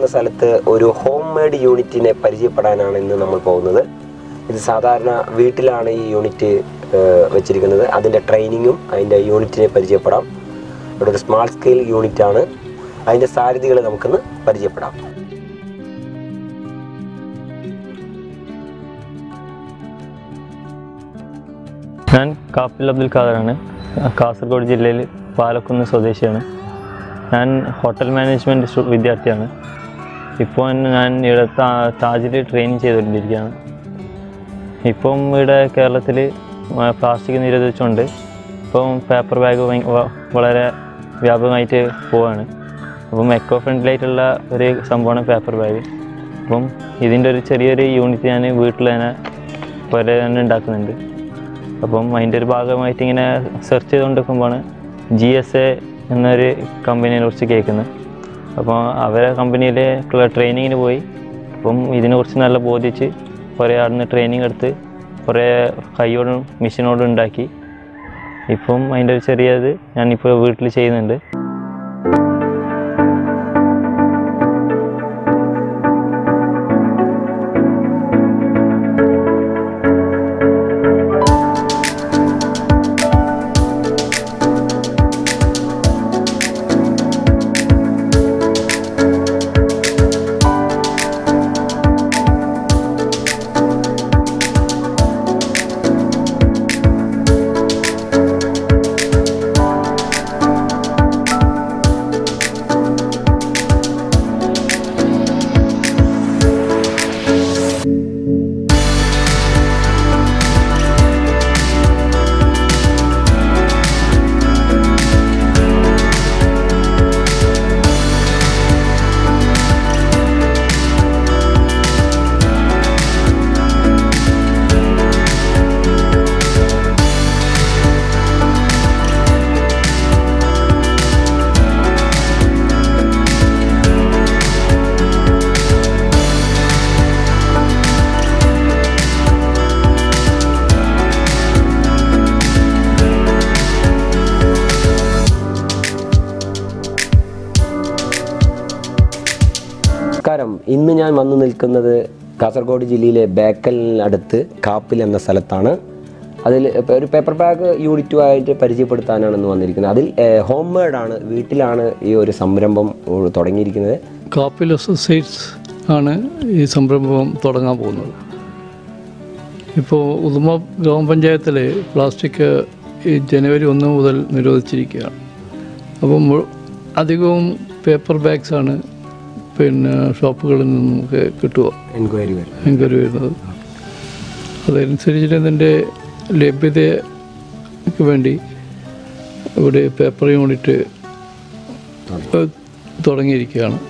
സ്ഥലത്ത് ഒരു home made യൂണിറ്റിനെ പരിചയപ്പെടാനാണ് ഇന്ന് നമ്മൾ പോകുന്നത് ഇത് സാധാരണ വീട്ടിലാണ് ഈ യൂണിറ്റ് ഏഹ്, വെച്ചിരിക്കുന്നത് അതിൻ്റെ ട്രെയിനിങ്ങും അതിൻ്റെ യൂണിറ്റിനെ പരിചയപ്പെടാം ഇവിടെ ഒരു സ്മാൾ സ്കെയിൽ യൂണിറ്റ് ആണ് അതിൻ്റെ സാധ്യതകൾ നമുക്കിന്ന് പരിചയപ്പെടാം ഞാൻ കാപ്പിൽ അബ്ദുൽ ഖാദറാണ് കാസർഗോഡ് ജില്ലയിൽ പാലക്കുന്ന് സ്വദേശിയാണ് ഞാൻ ഹോട്ടൽ മാനേജ്മെൻറ്റ് സ്റ്റു- വിദ്യാർത്ഥിയാണ് ഇപ്പോൾ ഞാൻ ഇവിടെ താ- താജിൽ ട്രെയിനിങ് ചെയ്തുകൊണ്ടിരിക്കുകയാണ് ഇപ്പം ഇവിടെ കേരളത്തിൽ പ്ലാസ്റ്റിക് നിരോധിച്ചുകൊണ്ട് ഇപ്പം പേപ്പർ ബാഗ് ഭയ- വ- വളരെ വ്യാപകമായിട്ട് പോവാണ് അപ്പം എക്കോ ഫ്രണ്ട്ലി ആയിട്ടുള്ള ഒരു സംഭവമാണ് പേപ്പർ ബാഗ് അപ്പം ഇതിൻ്റെ ഒരു ചെറിയൊരു യൂണിറ്റ് ഞാൻ വീട്ടിൽ തന്നെ പോലെ തന്നെ ഉണ്ടാക്കുന്നുണ്ട് അപ്പം അതിൻ്റെ ഒരു ഭാഗമായിട്ട് ഇങ്ങനെ സെർച്ച് ചെയ്തുകൊണ്ടിരിക്കുമ്പോഴാണ് ജി എസ് എ എന്നൊരു കമ്പനിയെ കുറിച്ച് കേൾക്കുന്നത് അപ്പോൾ അവരെ കമ്പനിയിലെ ട്രെയിനിങ്ങിന് പോയി അപ്പം ഇതിനെക്കുറിച്ച് നല്ല ബോധിച്ച് കുറേ അവിടുന്ന് ട്രെയിനിങ് എടുത്ത് കുറേ കൈയോടും മെഷീനോടും ഉണ്ടാക്കി ഇപ്പം അതിൻ്റെ ഒരു ചെറിയത് ഞാനിപ്പോൾ വീട്ടിൽ ചെയ്യുന്നുണ്ട് നമസ്കാരം ഇന്ന് ഞാൻ വന്നു നിൽക്കുന്നത് കാസർഗോഡ് ജില്ലയിലെ ബേക്കലിനടുത്ത് കാപ്പിൽ എന്ന സ്ഥലത്താണ് അതിൽ ഇപ്പൊ ഒരു പേപ്പർ ബാഗ് യൂണിറ്റുമായിട്ട് പരിചയപ്പെടുത്താനാണ് ഇന്ന് വന്നിരിക്കുന്നത് അതിൽ ഹോം മെയ്ഡാണ് വീട്ടിലാണ് ഈ ഒരു സംരംഭം ഉ- തുടങ്ങിയിരിക്കുന്നത് കാപ്പിൽ അസോസിയേറ്റ്സ് ആണ് ഈ സംരംഭം തുടങ്ങാൻ പോകുന്നത് ഇപ്പോൾ ഉദുമ ഗ്രാമപഞ്ചായത്തിൽ പ്ലാസ്റ്റിക് ഈ ജനുവരി ഒന്ന് മുതൽ നിരോധിച്ചിരിക്കുകയാണ് അപ്പം മു- അധികവും പേപ്പർ ബാഗ്സ് ആണ് പിന്നെ ഷോപ്പുകളിൽ നിന്ന് നമുക്ക് കിട്ടുക എൻക്വയറി വരും എൻക്വയറി വരുന്നത് അതനുസരിച്ചിട്ട് അതിൻ്റെ ലഭ്യതയ്ക്ക് വേണ്ടി ഇവിടെ പേപ്പർ യൂണിറ്റ് ഏഹ്, തുടങ്ങിയിരിക്കുകയാണ്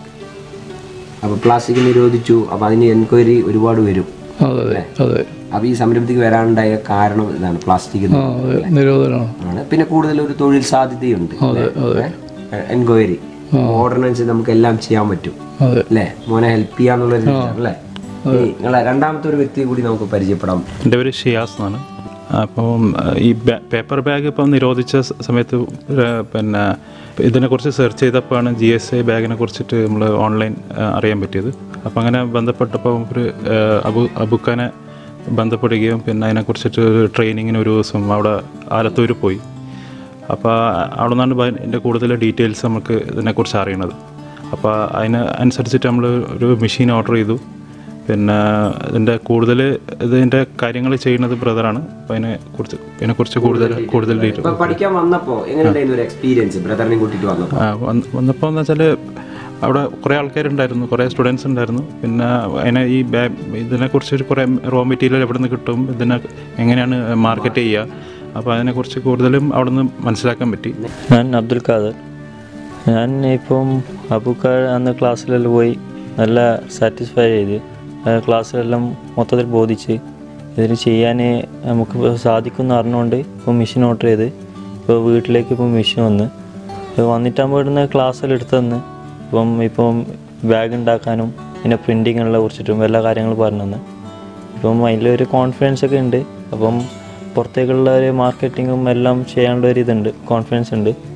അപ്പോൾ പ്ലാസ്റ്റിക് നിരോധിച്ചു അപ്പോൾ അതിന് എൻക്വയറി ഒരുപാട് വരും അതെ അതെ അതെ അപ്പോൾ ഈ സംരംഭത്തിക്ക് വരാനുണ്ടായ കാരണം ഇതാണ് പ്ലാസ്റ്റിക് ആ അതെ നിരോധനമാണ് ആണ് പിന്നെ കൂടുതൽ ഒരു തൊഴിൽ സാധ്യതയുണ്ട് അതെ അതെ എൻക്വയറി ഓർഡിനൻസ് നമുക്ക് എല്ലാം ചെയ്യാൻ പറ്റും അതെ അല്ലേ മോനെ ഹെൽപ്പ് ചെയ്യാന്നുള്ള അല്ലേ ഇനി നിങ്ങളെ രണ്ടാമത്തെ ഒരു വ്യക്തിയെ കൂടി നമുക്ക് പരിചയപ്പെടാം എൻ്റെ പേര് ഷിയാസ് എന്നാണ് അപ്പം അഹ്, ഈ ബാ- പേപ്പർ ബാഗ് ഇപ്പം നിരോധിച്ച സ- സമയത്ത് ഒരു, പിന്നെ ഇതിനെക്കുറിച്ച് സെർച്ച് ചെയ്തപ്പോഴാണ് ജി എസ് ഐ ബാഗിനെ കുറിച്ചിട്ട് നമ്മൾ ഓൺലൈൻ അഹ്, അറിയാൻ പറ്റിയത് അപ്പം അങ്ങനെ ബന്ധപ്പെട്ടപ്പോൾ ഒരു അഹ്, അബു അബുക്കാനെ ബന്ധപ്പെടുകയും പിന്നെ അതിനെക്കുറിച്ചിട്ട് ഒരു ട്രെയിനിങ്ങിന് ഒരു ദിവസം അവിടെ ആലത്തൂർ പോയി അപ്പോൾ അവിടെ നിന്നാണ് ഭയ- ഇതിൻ്റെ കൂടുതൽ ഡീറ്റെയിൽസ് നമുക്ക് ഇതിനെക്കുറിച്ച് അറിയണത് അപ്പോൾ അതിന് അനുസരിച്ചിട്ട് നമ്മൾ ഒരു മെഷീൻ ഓർഡർ ചെയ്തു പിന്നെ ഇതിൻ്റെ കൂടുതൽ ഇതിൻ്റെ കാര്യങ്ങൾ ചെയ്യുന്നത് ബ്രദറാണ് അപ്പോൾ അതിനെ കുറിച്ച് ഇതിനെക്കുറിച്ച് കൂടുതൽ കൂടുതൽ ഡീറ്റെയിൽ ഇപ്പൊ പഠിക്കാൻ വന്നപ്പോ എങ്ങനെയുണ്ടായിരുന്നു ഒരു എക്സ്പീരിയൻസ് ബ്രദറിനെ കൂട്ടിട്ട് വന്നപ്പോ വന്നപ്പോൾ എന്ന് വെച്ചാൽ അവിടെ കുറേ ആൾക്കാരുണ്ടായിരുന്നു കുറേ സ്റ്റുഡൻസ് ഉണ്ടായിരുന്നു പിന്നെ അതിനെ ഈ ബാ ഇതിനെക്കുറിച്ച് കുറേ റോ മെറ്റീരിയൽ എവിടെ നിന്ന് കിട്ടും ഇതിനെ എങ്ങനെയാണ് മാർക്കറ്റ് ചെയ്യുക അപ്പോൾ അതിനെക്കുറിച്ച് കൂടുതലും അവിടെ നിന്ന് മനസ്സിലാക്കാൻ പറ്റി ഞാൻ അബ്ദുൽ ഖാദർ ഞാൻ ഇപ്പം അബുക്ക അന്ന് ക്ലാസ്സിലെല്ലാം പോയി നല്ല സാറ്റിസ്ഫൈ ചെയ്ത് ആ ക്ലാസ്സിലെല്ലാം മൊത്തത്തിൽ ബോധിച്ച് ഇതിന് ചെയ്യാൻ നമുക്ക് സാധിക്കുമെന്ന് അറിഞ്ഞുകൊണ്ട് ഇപ്പോൾ മെഷീൻ ഓർഡർ ചെയ്ത് ഇപ്പോൾ വീട്ടിലേക്ക് ഇപ്പോൾ മെഷീൻ വന്ന് ഇപ്പോൾ വന്നിട്ടാകുമ്പോൾ ഇവിടുന്ന് ക്ലാസ്സെല്ലാം എടുത്ത് തന്ന് ഇപ്പം ഇപ്പം ബാഗ് ഉണ്ടാക്കാനും പിന്നെ പ്രിൻറ്റിങ്ങിനെ കുറിച്ചിട്ടും എല്ലാ കാര്യങ്ങളും പറഞ്ഞു തന്ന് ഇപ്പം അതിലൊരു കോൺഫിഡൻസ് ഒക്കെ ഉണ്ട് അപ്പം പുറത്തേക്കുള്ള ഒരു മാർക്കറ്റിങ്ങും എല്ലാം ചെയ്യാനുള്ള ഒരു ഇതുണ്ട് കോൺഫിഡൻസ് ഉണ്ട്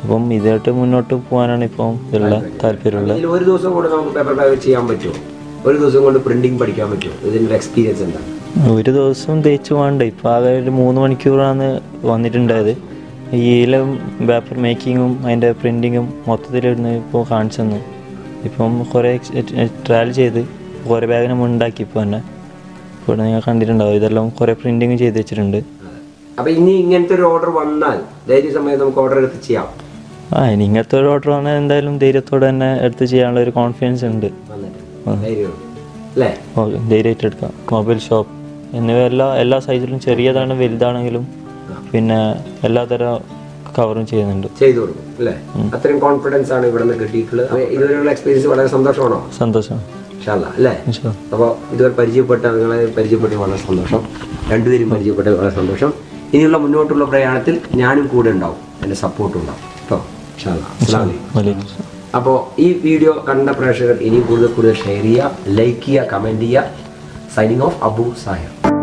അപ്പം ഇതായിട്ട് മുന്നോട്ട് പോകാനാണ് ഇപ്പം ഉള്ള താല്പര്യമുള്ളത് ഇതിൽ ഒരു ദിവസം കൊണ്ട് നമുക്ക് പേപ്പർ ബാഗ് ചെയ്യാൻ പറ്റുമോ ഒരു ദിവസം കൊണ്ട് പ്രിന്റിങ് പഠിക്കാൻ പറ്റുമോ ഇതിൻ്റെ ഒരു എക്സ്പീരിയൻസ് എന്താണ് ഒരു ദിവസം തേച്ച് വേണ്ട ഇപ്പം ആകെ ഒരു മൂന്ന് മണിക്കൂറാണ് വന്നിട്ടുണ്ടായത് ഈ ഈലും പേപ്പർ മേക്കിങ്ങും അതിൻ്റെ പ്രിൻറ്റിങ്ങും മൊത്തത്തിലിരുന്ന് ഇപ്പോൾ കാണിച്ചു തന്നു ഇപ്പം കുറേ ട്രയൽ ചെയ്ത് കുറേ ബാഗ് നമ്മൾ ഉണ്ടാക്കി ഇപ്പോൾ തന്നെ ഇപ്പോൾ നിങ്ങൾ കണ്ടിട്ടുണ്ടാവും ഇതെല്ലാം കുറേ പ്രിൻറ്റിങ് ചെയ്ത് വെച്ചിട്ടുണ്ട് അപ്പൊ ഇനി ഇങ്ങനത്തെ ഒരു ഓർഡർ വന്നാൽ ധൈര്യ സമയത്ത് നമുക്ക് ഓർഡർ എടുത്ത് ചെയ്യാം ആ ഇനി ഇങ്ങനത്തെ ഒരു ഓർഡർ വന്നാൽ എന്തായാലും ധൈര്യത്തോടെ തന്നെ എടുത്ത് ചെയ്യാനുള്ള ഒരു കോൺഫിഡൻസ് ഉണ്ട് വന്നിട്ട് ധൈര്യമുണ്ട് അല്ലേ ഓ, ധൈര്യമായിട്ട് എടുക്കാം മൊബൈൽ ഷോപ്പ് എന്നിവ എല്ലാ എല്ലാ സൈസിലും ചെറിയതാണ് വലുതാണെങ്കിലും പിന്നെ എല്ലാതരം കവറും ചെയ്യുന്നുണ്ട് ചെയ്തു കൊടുക്കും അല്ലേ അത്രയും കോൺഫിഡൻസ് ആണ് ഇവിടെ നിന്ന് കിട്ടിയിട്ടുള്ളത് അപ്പൊ ഇതുവരെയുള്ള എക്സ്പീരിയൻസ് വളരെ സന്തോഷമാണോ സന്തോഷം ഇൻഷാല്ലാ അല്ലേ ഇൻഷാ അപ്പോൾ ഇതുവരെ പരിചയപ്പെട്ട നിങ്ങളെ പരിചയപ്പെട്ട് വളരെ സന്തോഷം രണ്ടുപേരും പരിചയപ്പെട്ട് വളരെ സന്തോഷം ഇനിയുള്ള മുന്നോട്ടുള്ള പ്രയാണത്തിൽ ഞാനും കൂടെ ഉണ്ടാവും എൻ്റെ സപ്പോർട്ടും ഉണ്ടാവും കേട്ടോ ഇൻഷാല്ലാ അസ്സലാമു അലൈക്കും വലിയ അപ്പോൾ ഈ വീഡിയോ കണ്ട പ്രേക്ഷകർ ഇനിയും കൂടുതൽ കൂടുതൽ ഷെയർ ചെയ്യുക ലൈക്ക് ചെയ്യുക കമൻറ്റ് ചെയ്യുക സൈനിങ് ഓഫ് അബു സാഹിർ